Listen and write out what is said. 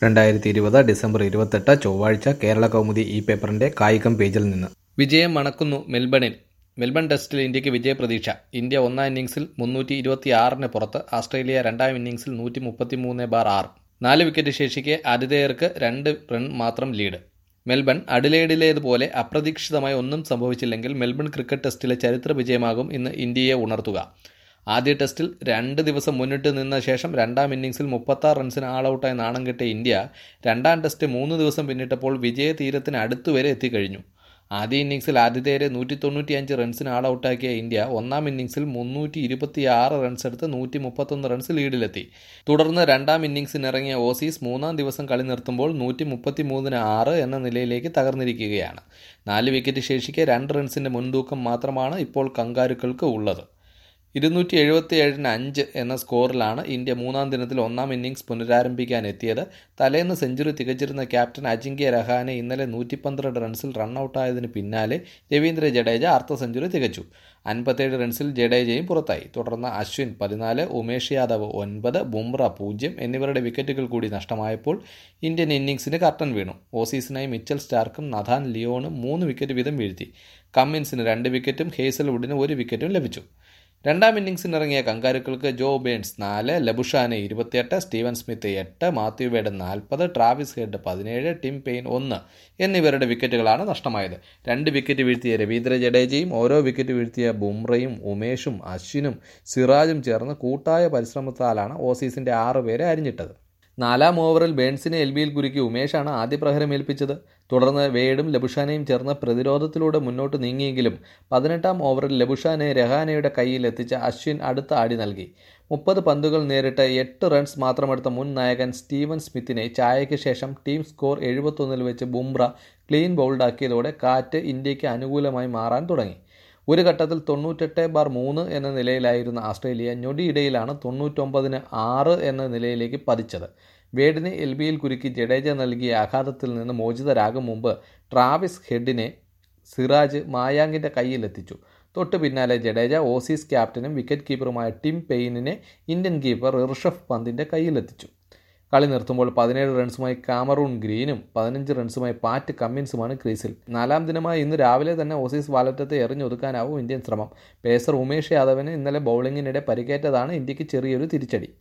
രണ്ടായിരത്തി ഇരുപത് ഡിസംബർ ഇരുപത്തെട്ട് ചൊവ്വാഴ്ച കേരള കൗമുദി ഈ പേപ്പറിന്റെ കായികം പേജിൽ നിന്ന് വിജയം മണക്കുന്നു മെൽബണിൽ മെൽബൺ ടെസ്റ്റിൽ ഇന്ത്യക്ക് വിജയപ്രതീക്ഷ ഇന്ത്യ ഒന്നാം ഇന്നിംഗ്സിൽ മുന്നൂറ്റി ഇരുപത്തിയാറിന് പുറത്ത് ഓസ്ട്രേലിയ രണ്ടാം ഇന്നിംഗ്സിൽ നൂറ്റി മുപ്പത്തിമൂന്ന് ബാർ ആറ് നാല് വിക്കറ്റ് ശേഷിക്കെ ആതിഥേയർക്ക് രണ്ട് റൺ മാത്രം ലീഡ് മെൽബൺ അഡിലേഡിലേതുപോലെ അപ്രതീക്ഷിതമായി ഒന്നും സംഭവിച്ചില്ലെങ്കിൽ മെൽബൺ ക്രിക്കറ്റ് ടെസ്റ്റിലെ ചരിത്ര വിജയമാകും ഇന്ന് ഇന്ത്യയെ ഉണർത്തുക ആദ്യ ടെസ്റ്റിൽ രണ്ട് ദിവസം മുന്നിട്ട് നിന്ന ശേഷം രണ്ടാം ഇന്നിംഗ്സിൽ മുപ്പത്താറ് റൺസിന് ആൾ ഔട്ടായി നാണം കെട്ടിയ ഇന്ത്യ രണ്ടാം ടെസ്റ്റ് മൂന്ന് ദിവസം പിന്നിട്ടപ്പോൾ വിജയ തീരത്തിന് അടുത്തുവരെ എത്തിക്കഴിഞ്ഞു ആദ്യ ഇന്നിംഗ്സിൽ ആതിഥേയരെ നൂറ്റി തൊണ്ണൂറ്റിയഞ്ച് റൺസിന് ആൾ ഔട്ടാക്കിയ ഇന്ത്യ ഒന്നാം ഇന്നിംഗ്സിൽ മുന്നൂറ്റി ഇരുപത്തിയാറ് റൺസ് എടുത്ത് നൂറ്റി മുപ്പത്തൊന്ന് റൺസ് ലീഡിലെത്തി തുടർന്ന് രണ്ടാം ഇന്നിംഗ്സിനിറങ്ങിയ ഓസീസ് മൂന്നാം ദിവസം കളി നിർത്തുമ്പോൾ നൂറ്റി മുപ്പത്തി മൂന്നിന് ആറ് എന്ന നിലയിലേക്ക് തകർന്നിരിക്കുകയാണ് നാല് വിക്കറ്റ് ശേഷിക്കെ രണ്ട് റൺസിന്റെ മുൻതൂക്കം മാത്രമാണ് ഇപ്പോൾ കങ്കാരുക്കൾക്ക് ഉള്ളത് ഇരുന്നൂറ്റി എഴുപത്തി ഏഴിന് അഞ്ച് എന്ന സ്കോറിലാണ് ഇന്ത്യ മൂന്നാം ദിനത്തിൽ ഒന്നാം ഇന്നിംഗ്സ് പുനരാരംഭിക്കാൻ എത്തിയത് തലേന്ന് സെഞ്ചുറി തികച്ചിരുന്ന ക്യാപ്റ്റൻ അജിങ്ക്യ രഹാനെ ഇന്നലെ നൂറ്റി പന്ത്രണ്ട് റൺസിൽ റണ്ണൌട്ടായതിന് പിന്നാലെ രവീന്ദ്ര ജഡേജ അർദ്ധ സെഞ്ചുറി തികച്ചു അൻപത്തേഴ് റൺസിൽ ജഡേജയും പുറത്തായി തുടർന്ന് അശ്വിൻ പതിനാല് ഉമേഷ് യാദവ് ഒൻപത് ബുംറ പൂജ്യം എന്നിവരുടെ വിക്കറ്റുകൾ കൂടി നഷ്ടമായപ്പോൾ ഇന്ത്യൻ ഇന്നിംഗ്സിന് കർട്ടൻ വീണു ഓസീസിനായി മിച്ചൽ സ്റ്റാർക്കും നഥാൻ ലിയോണും മൂന്ന് വിക്കറ്റ് വീതം വീഴ്ത്തി കമ്മിൻസിന് രണ്ട് വിക്കറ്റും ഹേസൽവുഡിന് ഒരു വിക്കറ്റും ലഭിച്ചു രണ്ടാം ഇന്നിംഗ്സിനിറങ്ങിയ കങ്കാരുക്കൾക്ക് ജോ ബേൺസ് നാല് ലബുഷാനെ ഇരുപത്തിയെട്ട് സ്റ്റീവൻ സ്മിത്ത് എട്ട് മാത്യു വേഡ് നാൽപ്പത് ട്രാവിസ് ഹെഡ് പതിനേഴ് ടിം പെയിൻ ഒന്ന് എന്നിവരുടെ വിക്കറ്റുകളാണ് നഷ്ടമായത് രണ്ട് വിക്കറ്റ് വീഴ്ത്തിയ രവീന്ദ്ര ജഡേജയും ഓരോ വിക്കറ്റ് വീഴ്ത്തിയ ബുംറയും ഉമേഷും അശ്വിനും സിറാജും ചേർന്ന് കൂട്ടായ പരിശ്രമത്താലാണ് ഓസീസിന്റെ ആറ് പേരെ അരിഞ്ഞിട്ടത് നാലാം ഓവറിൽ ബേൺസിനെ എൽ ബിയിൽ കുരുക്കി ഉമേഷാണ് ആദ്യ പ്രഹരം ഏൽപ്പിച്ചത് തുടർന്ന് വേഡും ലബുഷാനയും ചേർന്ന് പ്രതിരോധത്തിലൂടെ മുന്നോട്ട് നീങ്ങിയെങ്കിലും പതിനെട്ടാം ഓവറിൽ ലബുഷാനെ രഹാനയുടെ കയ്യിൽ എത്തിച്ച അശ്വിൻ അടുത്ത ആടി നൽകി മുപ്പത് പന്തുകൾ നേരിട്ട് എട്ട് റൺസ് മാത്രമെടുത്ത മുൻ നായകൻ സ്റ്റീവൻ സ്മിത്തിനെ ചായയ്ക്ക് ശേഷം ടീം സ്കോർ എഴുപത്തൊന്നിൽ വെച്ച് ബുംറ ക്ലീൻ ബൗൾഡാക്കിയതോടെ കാറ്റ് ഇന്ത്യക്ക് അനുകൂലമായി മാറാൻ തുടങ്ങി ഒരു ഘട്ടത്തിൽ തൊണ്ണൂറ്റെട്ട് ബാർ മൂന്ന് എന്ന നിലയിലായിരുന്ന ഓസ്ട്രേലിയ ഞൊടിയിടയിലാണ് തൊണ്ണൂറ്റൊമ്പതിന് ആറ് എന്ന നിലയിലേക്ക് പതിച്ചത് വേഡിനെ എൽ ബിയിൽ കുരുക്കി ജഡേജ നൽകിയ ആഘാതത്തിൽ നിന്ന് മോചിതരാകും മുമ്പ് ട്രാവിസ് ഹെഡിനെ സിറാജ് മായാങ്കിന്റെ കയ്യിലെത്തിച്ചു തൊട്ടു പിന്നാലെ ജഡേജ ഓസീസ് ക്യാപ്റ്റനും വിക്കറ്റ് കീപ്പറുമായ ടിം പെയിനിനെ ഇന്ത്യൻ കീപ്പർ ഋഷഭ് പന്തിന്റെ കയ്യിലെത്തിച്ചു കളി നിർത്തുമ്പോൾ പതിനേഴ് റൺസുമായി കാമറൂൺ ഗ്രീനും പതിനഞ്ച് റൺസുമായി പാറ്റ് കമ്മിൻസുമാണ് ക്രീസിൽ നാലാം ദിനമായി ഇന്ന് രാവിലെ തന്നെ ഓസീസ് വാലറ്റത്തെ എറിഞ്ഞൊതുക്കാനാവും ഇന്ത്യൻ ശ്രമം പേസർ ഉമേഷ് യാദവിന് ഇന്നലെ ബൗളിങ്ങിനിടെ പരിക്കേറ്റതാണ് ഇന്ത്യക്ക് ചെറിയൊരു തിരിച്ചടി